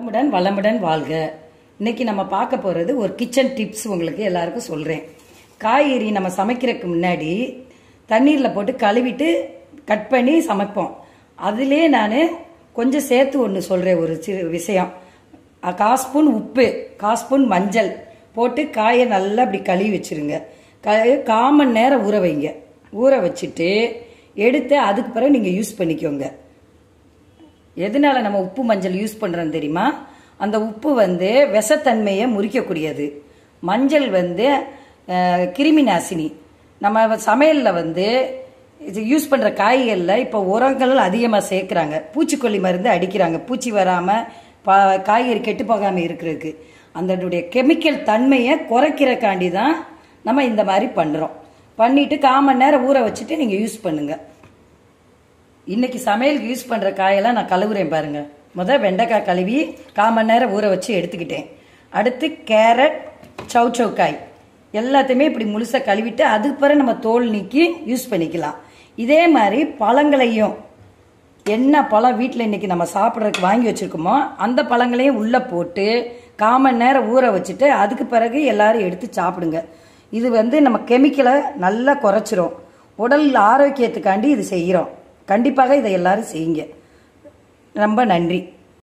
நலமுடன் வளமுடன் வாழ்க இன்னைக்கு நம்ம பார்க்க போகிறது ஒரு கிச்சன் டிப்ஸ் உங்களுக்கு எல்லாருக்கும் சொல்கிறேன் காய்கறி நம்ம சமைக்கிறதுக்கு முன்னாடி தண்ணீரில் போட்டு கழுவிட்டு கட் பண்ணி சமைப்போம் அதிலே நான் கொஞ்சம் சேர்த்து ஒன்று சொல்கிறேன் ஒரு சிறு விஷயம் அஹ், கால் ஸ்பூன் உப்பு கால் ஸ்பூன் மஞ்சள் போட்டு காயை நல்லா இப்படி கழுவி வச்சிருங்க க காமன் நேரம் ஊற வைங்க ஊற வச்சுட்டு எடுத்து அதுக்கு பிறகு நீங்கள் யூஸ் பண்ணிக்கோங்க எதனால நம்ம உப்பு மஞ்சள் யூஸ் பண்றோம் தெரியுமா அந்த உப்பு வந்து விஷத்தன்மையை முறிக்கக்கூடியது மஞ்சள் வந்து அஹ், கிருமி நாசினி நம்ம சமையலில் வந்து இது யூஸ் பண்ணுற காய்களில் இப்போ உரங்கள் அதிகமாக சேர்க்குறாங்க பூச்சிக்கொல்லி மருந்து அடிக்கிறாங்க பூச்சி வராமல் பா காய்கறி கெட்டு போகாமல் இருக்கிறதுக்கு அதனுடைய கெமிக்கல் தன்மையை குறைக்கிறக்காண்டி தான் நம்ம இந்த மாதிரி பண்ணுறோம் பண்ணிட்டு காமன் நேரம் ஊற வச்சுட்டு நீங்கள் யூஸ் பண்ணுங்கள் இன்னைக்கு சமையலுக்கு யூஸ் பண்ற காயெல்லாம் நான் கழுவுறேன் பாருங்க முத வெண்டைக்காய் கழுவி கால் மணி நேரம் ஊற வச்சு எடுத்துக்கிட்டேன் அடுத்து கேரட் சவ் சவ் காய் எல்லாத்தையுமே இப்படி முழுசா கழுவிட்டு அதுக்கு பிறகு நம்ம தோல் நீக்கி யூஸ் பண்ணிக்கலாம் இதே மாதிரி பழங்களையும் என்ன பழம் வீட்டில் இன்னைக்கு நம்ம சாப்பிட்றதுக்கு வாங்கி வச்சிருக்கோமோ அந்த பழங்களையும் உள்ளே போட்டு கால் மணி நேரம் ஊற வச்சுட்டு அதுக்கு பிறகு எல்லாரும் எடுத்து சாப்பிடுங்க இது வந்து நம்ம கெமிக்கலை நல்லா குறைச்சிரும் உடல் ஆரோக்கியத்துக்காண்டி இது செய்கிறோம் கண்டிப்பாக இதை எல்லாரும் செய்யுங்க ரொம்ப நன்றி